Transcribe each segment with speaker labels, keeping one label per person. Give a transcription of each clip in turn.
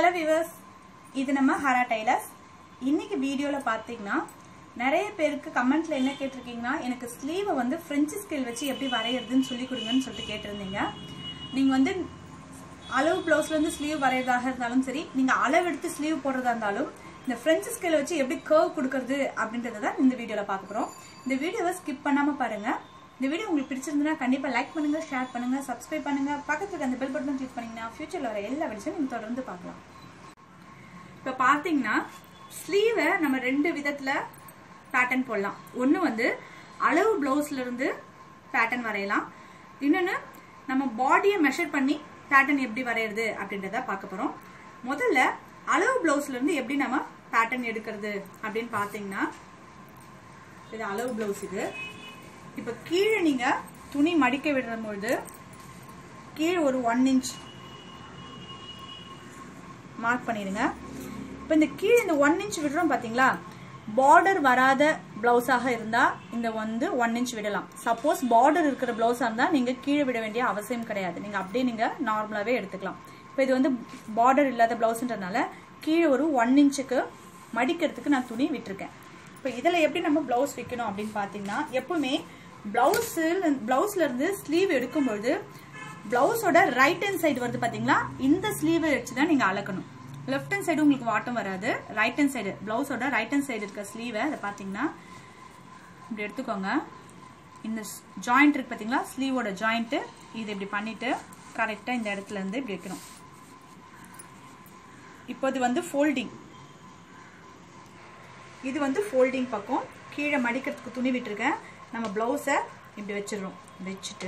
Speaker 1: hello viewers இது நம்ம ஹரா tailors இன்னைக்கு வீடியோவில் பார்த்தீங்கன்னா நிறைய பேருக்கு கமெண்ட்ல என்ன கேட்டிருக்கீங்கன்னா எனக்கு ஸ்லீவை வந்து ஃப்ரெஞ்சு ஸ்கேல் வச்சு எப்படி வரைகிறதுன்னு சொல்லி கொடுங்கன்னு சொல்லிட்டு கேட்டிருந்தீங்க நீங்கள் வந்து அளவு ப்ளவுஸ்ல இருந்து ஸ்லீவ் வரைகிறதாக இருந்தாலும் சரி நீங்கள் அளவு எடுத்து ஸ்லீவ் போடுறதா இருந்தாலும் இந்த ஃப்ரெஞ்சு ஸ்கேல் வச்சு எப்படி கர்வ் கொடுக்கறது அப்படின்றத தான் இந்த வீடியோவில் பார்க்க போகிறோம் இந்த வீடியோவை ஸ்கிப் பண்ணாமல் பாருங்கள் இந்த வீடியோ உங்களுக்கு பிடிச்சிருந்ததுன்னா கண்டிப்பாக லைக் பண்ணுங்க ஷேர் பண்ணுங்க சப்ஸ்கிரைப் பண்ணுங்க பக்கத்துல இருக்க அந்த பெல் பட்டன் கிளிக் பண்ணீங்கன்னா ஃபியூச்சர்ல வர எல்லா வீடியோஸும் நீங்க தொடர்ந்து பார்க்கலாம் இப்போ பார்த்தீங்கன்னா ஸ்லீவை நம்ம ரெண்டு விதத்துல பேட்டர்ன் போடலாம் ஒன்று வந்து அளவு பிளவுஸ்ல இருந்து பேட்டர்ன் வரையலாம் இன்னொன்று நம்ம பாடியை மெஷர் பண்ணி பேட்டர்ன் எப்படி வரைகிறது அப்படின்றத பார்க்க போறோம் முதல்ல அளவு பிளவுஸ்ல இருந்து எப்படி நம்ம பேட்டர்ன் எடுக்கிறது அப்படின்னு பார்த்தீங்கன்னா இது அளவு பிளவுஸ் இது இப்போ கீழே நீங்க துணி மடிக்க விடும்போது கீழே ஒரு ஒன் இன்ச் மார்க் பண்ணிடுங்க இப்போ இந்த கீழே இந்த ஒன் இன்ச் விடுறோம் பார்த்தீங்களா பார்டர் வராத பிளவுஸாக இருந்தா இந்த வந்து ஒன் இன்ச் விடலாம் சப்போஸ் பார்டர் இருக்கிற பிளவுஸாக இருந்தா நீங்க கீழே விட வேண்டிய அவசியம் கிடையாது நீங்க அப்படியே நீங்க நார்மலாவே எடுத்துக்கலாம் இப்போ இது வந்து பார்டர் இல்லாத பிளவுஸ்ன்றதுனால கீழே ஒரு ஒன் இன்ச்சுக்கு மடிக்கிறதுக்கு நான் துணி விட்டுருக்கேன் இப்போ இதில் எப்படி நம்ம பிளவுஸ் வைக்கணும் அப்படின்னு பார்த்தீங்கன்னா எப்பவுமே பிளவுஸில் பிளவுஸ்ல இருந்து ஸ்லீவ் எடுக்கும்பொழுது பிளவுஸோட ரைட் ஹேண்ட் சைடு வருது பாத்தீங்களா இந்த ஸ்லீவை வச்சு தான் நீங்க அளக்கணும் லெஃப்ட் ஹேண்ட் சைடு உங்களுக்கு வாட்டம் வராது ரைட் ஹேண்ட் சைடு பிளவுஸோட ரைட் ஹேண்ட் சைடு இருக்க ஸ்லீவை அதை பாத்தீங்கன்னா இப்படி எடுத்துக்கோங்க இந்த ஜாயிண்ட் இருக்கு பாத்தீங்களா ஸ்லீவோட ஜாயிண்ட் இது இப்படி பண்ணிட்டு கரெக்டா இந்த இடத்துல இருந்து இப்படி வைக்கணும் இப்போ இது வந்து ஃபோல்டிங் இது வந்து ஃபோல்டிங் பக்கம் கீழே மடிக்கிறதுக்கு துணி விட்டுருக்கேன் நம்ம பிளவுஸை இப்படி வச்சிடுறோம் வச்சுட்டு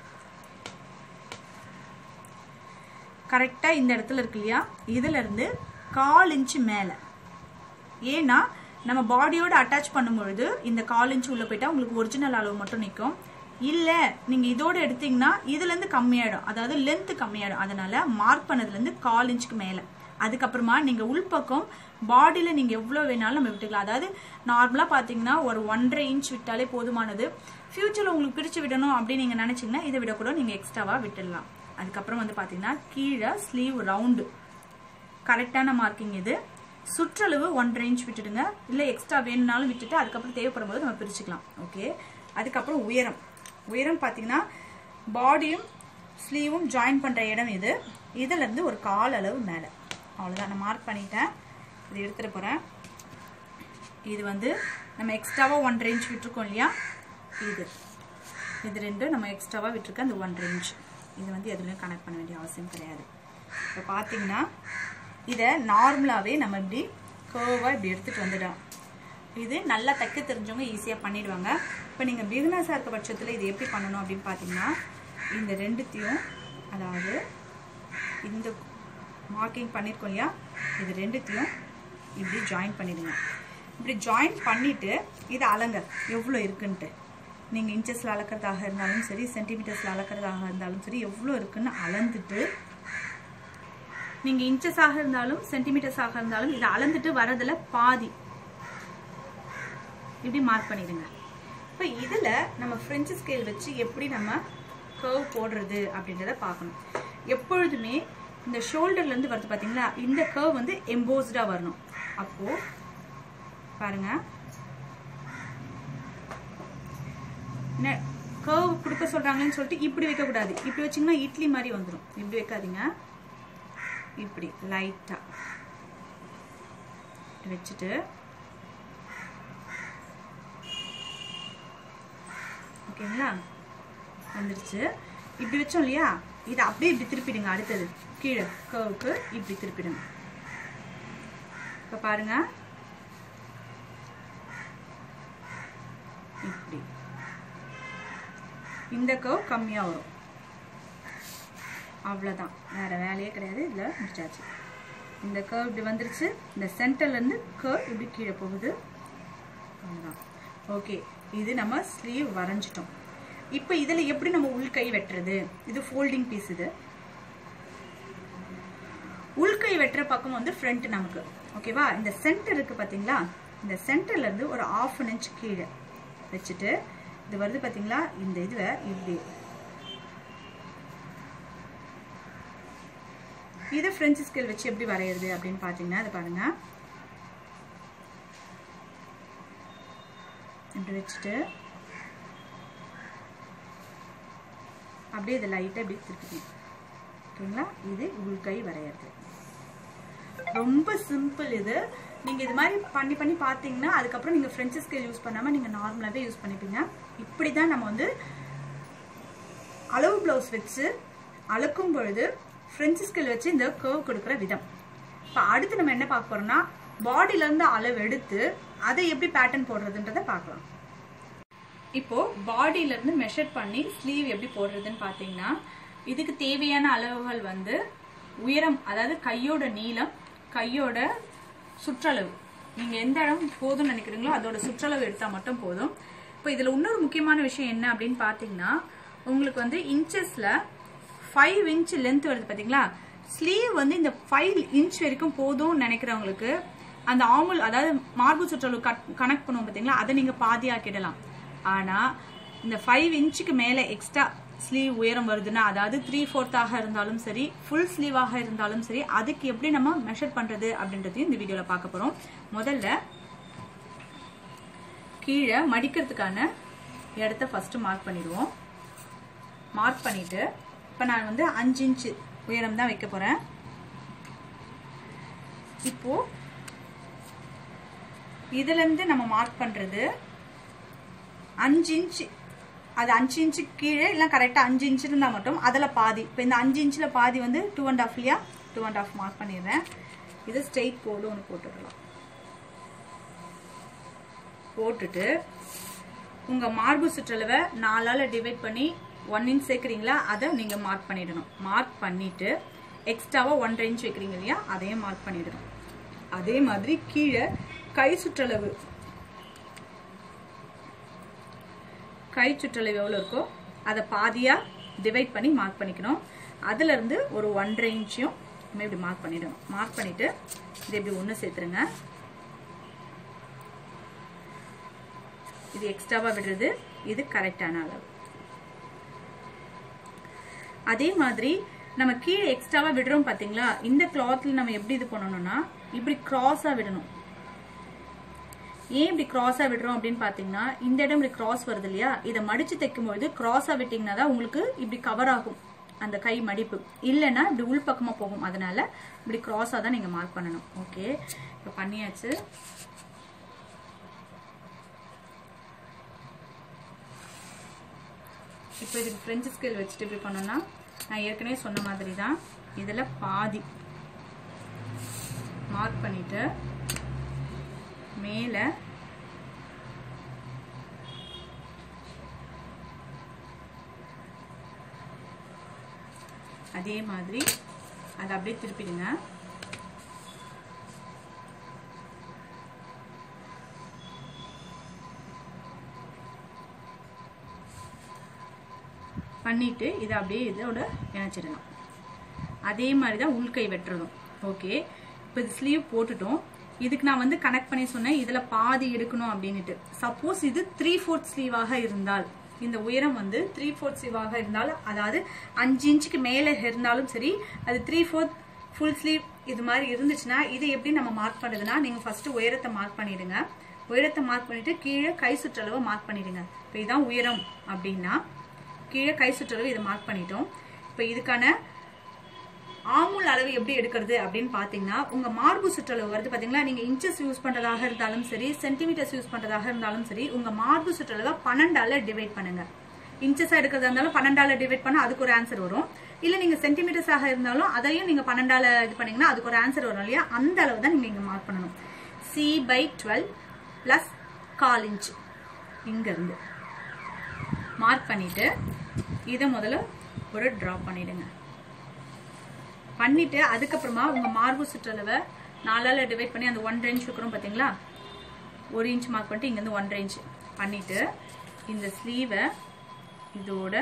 Speaker 1: கரெக்டாக இந்த இடத்துல இருக்கு இல்லையா இதுல இருந்து கால் இன்ச்சு மேலே ஏன்னா நம்ம பாடியோட அட்டாச் பண்ணும்பொழுது இந்த கால் இன்ச்சு உள்ள போயிட்டா உங்களுக்கு ஒரிஜினல் அளவு மட்டும் நிற்கும் இல்லை நீங்கள் இதோட எடுத்தீங்கன்னா இதுலேருந்து கம்மியாயிடும் அதாவது லென்த் கம்மியாயிடும் அதனால மார்க் பண்ணதுலேருந்து கால் இன்ச்சுக்கு மேலே அதுக்கப்புறமா நீங்கள் உள்பக்கம் பாடியில் நீங்கள் எவ்வளோ வேணாலும் நம்ம விட்டுக்கலாம் அதாவது நார்மலாக பார்த்தீங்கன்னா ஒரு ஒன்றரை இன்ச் விட்டாலே போதுமானது ஃபியூச்சரில் உங்களுக்கு பிரித்து விடணும் அப்படின்னு நீங்கள் நினச்சிங்கன்னா இதை விட கூட நீங்கள் எக்ஸ்ட்ராவாக விட்டுடலாம் அதுக்கப்புறம் வந்து பார்த்தீங்கன்னா கீழே ஸ்லீவ் ரவுண்டு கரெக்டான மார்க்கிங் இது சுற்றளவு ஒன்றரை இன்ச் விட்டுடுங்க இல்லை எக்ஸ்ட்ரா வேணும்னாலும் விட்டுட்டு அதுக்கப்புறம் தேவைப்படும் போது நம்ம பிரிச்சுக்கலாம் ஓகே அதுக்கப்புறம் உயரம் உயரம் பார்த்தீங்கன்னா பாடியும் ஸ்லீவும் ஜாயின் பண்ணுற இடம் இது இதுலேருந்து ஒரு கால் அளவு மேலே அவ்வளோதான் நான் மார்க் பண்ணிட்டேன் இது எடுத்துகிட்டு போகிறேன் இது வந்து நம்ம எக்ஸ்ட்ராவாக ஒன்றரை இன்ச் விட்டுருக்கோம் இல்லையா இது இது ரெண்டும் நம்ம எக்ஸ்ட்ராவாக விட்டுருக்க அந்த ஒன்றரை இன்ச் இது வந்து எதுலையும் கனெக்ட் பண்ண வேண்டிய அவசியம் கிடையாது இப்போ பார்த்தீங்கன்னா இதை நார்மலாகவே நம்ம இப்படி கர்வாக இப்படி எடுத்துகிட்டு வந்துடலாம் இது நல்லா தைக்க தெரிஞ்சவங்க ஈஸியாக பண்ணிடுவாங்க இப்போ நீங்கள் பிகினர்ஸாக இருக்க பட்சத்தில் இது எப்படி பண்ணணும் அப்படின்னு பார்த்தீங்கன்னா இந்த ரெண்டுத்தையும் அதாவது இந்த மார்க்கிங் பண்ணியிருக்கோம் இல்லையா இது ரெண்டுத்தையும் இப்படி ஜாயின் பண்ணிடுங்க இப்படி ஜாயின் பண்ணிவிட்டு இதை அலங்க எவ்வளோ இருக்குன்ட்டு நீங்கள் இன்ச்சஸில் அளக்கிறதாக இருந்தாலும் சரி சென்டிமீட்டர்ஸில் அளக்கிறதாக இருந்தாலும் சரி எவ்வளோ இருக்குன்னு அளந்துட்டு நீங்கள் இன்ச்சஸாக இருந்தாலும் சென்டிமீட்டர்ஸாக இருந்தாலும் இதை அளந்துட்டு வரதில் பாதி இப்படி மார்க் பண்ணிடுங்க இப்போ இதில் நம்ம ஃப்ரெஞ்சு ஸ்கேல் வச்சு எப்படி நம்ம கர்வ் போடுறது அப்படின்றத பார்க்கணும் எப்பொழுதுமே இந்த ஷோல்டர்லேருந்து வருது பார்த்தீங்களா இந்த கர்வ் வந்து எம்போஸ்டாக வரணும் அப்போது பாருங்க கர்வ் கொடுக்க சொல்கிறாங்கன்னு சொல்லிட்டு இப்படி வைக்கக்கூடாது இப்படி வச்சிங்கன்னா இட்லி மாதிரி வந்துடும் இப்படி வைக்காதீங்க இப்படி லைட்டாக வச்சுட்டு ஓகேங்களா வந்துருச்சு இப்படி வச்சோம் இல்லையா இதை அப்படியே இப்படி திருப்பிடுங்க அடுத்தது கீழே கர்வுக்கு இப்படி திருப்பிடுங்க இப்போ பாருங்க இப்படி இந்த கர்வ் கம்மியாக வரும் அவ்வளோதான் வேற வேலையே கிடையாது இதில் முடிச்சாச்சு இந்த கர்வ் இப்படி வந்துருச்சு இந்த சென்டர்லேருந்து கர்வ் இப்படி கீழே போகுது அவ்வளோதான் ஓகே இது நம்ம ஸ்லீவ் வரைஞ்சிட்டோம் இப்போ இதில் எப்படி நம்ம உள்கை வெட்டுறது இது ஃபோல்டிங் பீஸ் இது உள்கை வெட்டுற பக்கம் வந்து ஃப்ரண்ட் நமக்கு ஓகேவா இந்த சென்டர் இருக்கு பார்த்தீங்களா இந்த சென்டர்ல இருந்து ஒரு ஆஃப் அன் இன்ச் கீழே வச்சுட்டு இது வருது பார்த்தீங்களா இந்த இதுவை இப்படி இது ஃப்ரெஞ்சு ஸ்கேல் வச்சு எப்படி வரையிறது அப்படின்னு பார்த்தீங்கன்னா இது பாருங்க இப்படி வச்சுட்டு அப்படியே இதை லைட்டாக இப்படி திருப்பிக்கணும் ஓகேங்களா இது உள்கை வரையிறது ரொம்ப சிம்பிள் இது நீங்க இது மாதிரி பண்ணி பண்ணி பார்த்தீங்கன்னா அதுக்கப்புறம் நீங்க ஃப்ரெஞ்சு ஸ்கேல் யூஸ் பண்ணாம நீங்க நார்மலாவே யூஸ் பண்ணிப்பீங்க இப்படி தான் நம்ம வந்து அளவு பிளவுஸ் வச்சு அளக்கும் பொழுது ஃப்ரெஞ்சு ஸ்கேல் வச்சு இந்த கர்வ் கொடுக்குற விதம் இப்போ அடுத்து நம்ம என்ன பார்க்க போறோம்னா பாடியில இருந்து அளவு எடுத்து அதை எப்படி பேட்டர்ன் போடுறதுன்றதை பார்க்கலாம் இப்போ பாடியில இருந்து மெஷர் பண்ணி ஸ்லீவ் எப்படி போடுறதுன்னு பார்த்தீங்கன்னா இதுக்கு தேவையான அளவுகள் வந்து உயரம் அதாவது கையோட நீளம் கையோட சுற்றளவு நீங்க எந்த இடம் போதும்னு நினைக்கிறீங்களோ அதோட சுற்றளவு எடுத்தா மட்டும் போதும் இப்போ இதுல இன்னொரு முக்கியமான விஷயம் என்ன அப்படின்னு பார்த்தீங்கன்னா உங்களுக்கு வந்து இன்ச்சஸ்ல ஃபைவ் இன்ச் லென்த் வருது பாத்தீங்களா ஸ்லீவ் வந்து இந்த ஃபைவ் இன்ச் வரைக்கும் போதும்னு நினைக்கிறவங்களுக்கு அந்த ஆமுல் அதாவது மார்பு சுற்றளவு கனெக்ட் பண்ணுவோம் பாத்தீங்களா அதை நீங்க பாதியாக்கிடலாம் ஆனா இந்த ஃபைவ் இன்ச்சுக்கு மேல எக்ஸ்ட்ரா ஸ்லீவ் உயரம் வருதுன்னா அதாவது த்ரீ ஃபோர்த்தாக இருந்தாலும் சரி ஃபுல் ஸ்லீவாக இருந்தாலும் சரி அதுக்கு எப்படி நம்ம மெஷர் பண்றது அப்படின்றதையும் இந்த வீடியோல பார்க்க போறோம் முதல்ல கீழே மடிக்கிறதுக்கான இடத்த ஃபர்ஸ்ட் மார்க் பண்ணிடுவோம் மார்க் பண்ணிட்டு இப்போ நான் வந்து அஞ்சு இன்ச்சு உயரம் தான் வைக்க போறேன் இப்போ இதுல இருந்து நம்ம மார்க் பண்றது அஞ்சு இன்ச்சு அது அஞ்சு இன்ச்சு கீழே இல்லை கரெக்டாக அஞ்சு இன்ச்சு இருந்தால் மட்டும் அதில் பாதி இப்போ இந்த அஞ்சு இன்ச்சில் பாதி வந்து டூ அண்ட் ஆஃப் இல்லையா டூ அண்ட் ஆஃப் மார்க் பண்ணிடுறேன் இது ஸ்ட்ரெயிட் கோடு ஒன்று போட்டுடலாம் போட்டுட்டு உங்கள் மார்பு சுற்றளவை நாலால் டிவைட் பண்ணி ஒன் இன்ச் சேர்க்குறீங்களா அதை நீங்கள் மார்க் பண்ணிடணும் மார்க் பண்ணிட்டு எக்ஸ்ட்ராவாக ஒன்றரை இன்ச் வைக்கிறீங்க இல்லையா அதையும் மார்க் பண்ணிடணும் அதே மாதிரி கீழே கை சுற்றளவு கை சுற்றளவு எவ்வளோ இருக்கோ அதை பாதியாக டிவைட் பண்ணி மார்க் பண்ணிக்கணும் அதுலேருந்து ஒரு ஒன்றரை இன்ச்சையும் நம்ம இப்படி மார்க் பண்ணிடணும் மார்க் பண்ணிட்டு இது இப்படி ஒன்று சேர்த்துருங்க இது எக்ஸ்ட்ராவாக விடுறது இது கரெக்டான அளவு அதே மாதிரி நம்ம கீழே எக்ஸ்ட்ராவா விடுறோம் பாத்தீங்களா இந்த கிளாத்ல நம்ம எப்படி இது பண்ணணும்னா இப்படி கிராஸா விடணும் ஏன் இப்படி கிராஸா விடுறோம் அப்படின்னு பாத்தீங்கன்னா இந்த இடம் இப்படி கிராஸ் வருது இல்லையா இதை மடிச்சு தைக்கும் பொழுது கிராஸா விட்டீங்கன்னா தான் உங்களுக்கு இப்படி கவர் ஆகும் அந்த கை மடிப்பு இல்லைன்னா இப்படி உள் பக்கமா போகும் அதனால இப்படி கிராஸா தான் நீங்க மார்க் பண்ணணும் ஓகே இப்போ பண்ணியாச்சு இப்போ இதுக்கு ஃப்ரெஞ்சு ஸ்கேல் வச்சுட்டு இப்படி பண்ணோம்னா நான் ஏற்கனவே சொன்ன மாதிரி தான் இதில் பாதி மார்க் பண்ணிட்டு மேலே அதே மாதிரி அதை அப்படியே திருப்பிடுங்க பண்ணிட்டு இதை அப்படியே இதோட இணைச்சிடலாம் அதே மாதிரி தான் உள்கை வெட்டுறதும் ஓகே இப்போ இது ஸ்லீவ் போட்டுட்டோம் இதுக்கு நான் வந்து கனெக்ட் பண்ணி சொன்னேன் இதில் பாதி எடுக்கணும் அப்படின்னுட்டு சப்போஸ் இது த்ரீ ஃபோர்த் ஸ்லீவாக இருந்தால் இந்த உயரம் வந்து த்ரீ ஃபோர்த் ஸ்லீவாக இருந்தால் அதாவது அஞ்சு இன்ச்சுக்கு மேலே இருந்தாலும் சரி அது த்ரீ ஃபோர்த் ஃபுல் ஸ்லீவ் இது மாதிரி இருந்துச்சுன்னா இது எப்படி நம்ம மார்க் பண்ணுறதுன்னா நீங்கள் ஃபர்ஸ்ட் உயரத்தை மார்க் பண்ணிடுங்க உயரத்தை மார்க் பண்ணிட்டு கீழே கை சுற்றளவை மார்க் பண்ணிடுங்க இப்போ இதுதான் உயரம் அப்படின்னா கீழே கை சுற்றளவு இதை மார்க் பண்ணிட்டோம் இப்போ இதுக்கான ஆமுல் அளவு எப்படி எடுக்கிறது அப்படின்னு பார்த்தீங்கன்னா உங்க மார்பு சுற்றளவு வருது பாத்தீங்களா நீங்க இன்ச்சஸ் யூஸ் பண்றதாக இருந்தாலும் சரி சென்டிமீட்டர்ஸ் யூஸ் பண்றதாக இருந்தாலும் சரி உங்க மார்பு சுற்றளவை பன்னெண்டால டிவைட் பண்ணுங்க இன்ச்சஸா எடுக்கிறதா இருந்தாலும் பன்னெண்டால டிவைட் பண்ணா அதுக்கு ஒரு ஆன்சர் வரும் இல்ல நீங்க சென்டிமீட்டர்ஸாக இருந்தாலும் அதையும் நீங்க பன்னெண்டால இது பண்ணீங்கன்னா அதுக்கு ஒரு ஆன்சர் வரும் இல்லையா அந்த அளவு தான் நீங்க இங்க மார்க் பண்ணணும் சி பை டுவெல் பிளஸ் கால் இன்ச் இங்க இருந்து மார்க் பண்ணிட்டு இதை முதல்ல ஒரு ட்ராப் பண்ணிடுங்க பண்ணிட்டு அதுக்கப்புறமா உங்க மார்பு சுற்றளவை நாலால டிவைட் பண்ணி அந்த ஒன்றரை இன்ச் வைக்கிறோம் பாத்தீங்களா ஒரு இன்ச் மார்க் பண்ணிட்டு இங்கேருந்து ஒன்றரை இன்ச் பண்ணிட்டு இந்த ஸ்லீவை இதோட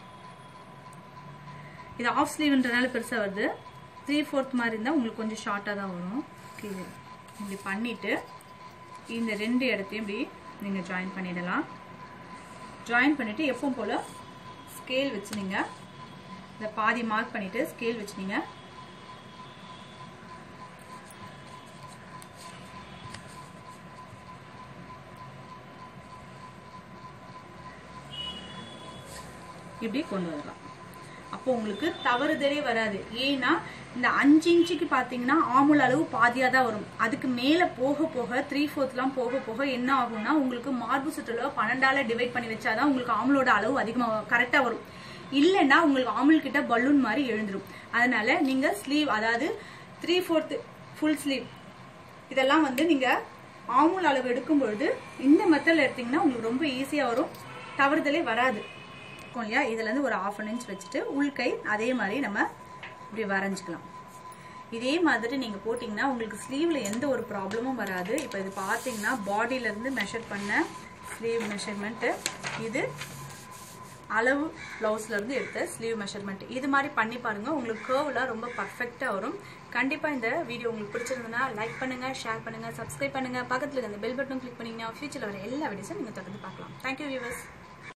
Speaker 1: இது ஆஃப் ஸ்லீவ்ன்றனால பெருசா வருது த்ரீ ஃபோர்த் மாதிரி இருந்தால் உங்களுக்கு கொஞ்சம் ஷார்ட்டாக தான் வரும் கீழே இப்படி பண்ணிட்டு இந்த ரெண்டு இடத்தையும் இப்படி நீங்கள் ஜாயின் பண்ணிடலாம் ஜாயின் பண்ணிட்டு எப்பவும் போல ஸ்கேல் வச்சு நீங்க இந்த பாதி மார்க் பண்ணிட்டு ஸ்கேல் வச்சு நீங்க இப்படி கொண்டு வரலாம் அப்போ உங்களுக்கு தவறுதலே வராது ஏன்னா இந்த அஞ்சு இன்ச்சுக்கு பார்த்தீங்கன்னா ஆமுல் அளவு பாதியாக தான் வரும் அதுக்கு மேலே போக போக த்ரீ ஃபோர்த்லாம் போக போக என்ன ஆகும்னா உங்களுக்கு மார்பு சுற்றுலா பன்னெண்டால டிவைட் பண்ணி வச்சாதான் உங்களுக்கு ஆமுலோட அளவு அதிகமாக கரெக்டாக வரும் இல்லைன்னா உங்களுக்கு ஆமுல் கிட்ட பலூன் மாதிரி எழுந்துரும் அதனால நீங்க ஸ்லீவ் அதாவது த்ரீ ஃபோர்த் ஃபுல் ஸ்லீவ் இதெல்லாம் வந்து நீங்க ஆமுல் அளவு எடுக்கும் பொழுது இந்த மெத்தடில் எடுத்தீங்கன்னா உங்களுக்கு ரொம்ப ஈஸியாக வரும் தவறுதலே வராது இருக்கும் இல்லையா இதுல இருந்து ஒரு ஆஃப் அன் இன்ச் வச்சுட்டு உள்கை அதே மாதிரி நம்ம இப்படி வரைஞ்சிக்கலாம் இதே மாதிரி நீங்க போட்டீங்கன்னா உங்களுக்கு ஸ்லீவ்ல எந்த ஒரு ப்ராப்ளமும் வராது இப்போ இது பார்த்தீங்கன்னா பாடியில இருந்து மெஷர் பண்ண ஸ்லீவ் மெஷர்மெண்ட் இது அளவு பிளவுஸ்ல இருந்து எடுத்த ஸ்லீவ் மெஷர்மெண்ட் இது மாதிரி பண்ணி பாருங்க உங்களுக்கு கேர்வ்லாம் ரொம்ப பர்ஃபெக்டா வரும் கண்டிப்பா இந்த வீடியோ உங்களுக்கு பிடிச்சிருந்ததுன்னா லைக் பண்ணுங்க ஷேர் பண்ணுங்க சப்ஸ்கிரைப் பண்ணுங்க பக்கத்துல இருக்க அந்த பெல் பட்டன் கிளிக் பண்ணீங்கன்னா ஃபியூச்சர்ல வர எல்லா வீடியோஸும் நீங்க தொடர்ந்து பார்க்கலாம் தேங்க்யூ வியூவர்ஸ்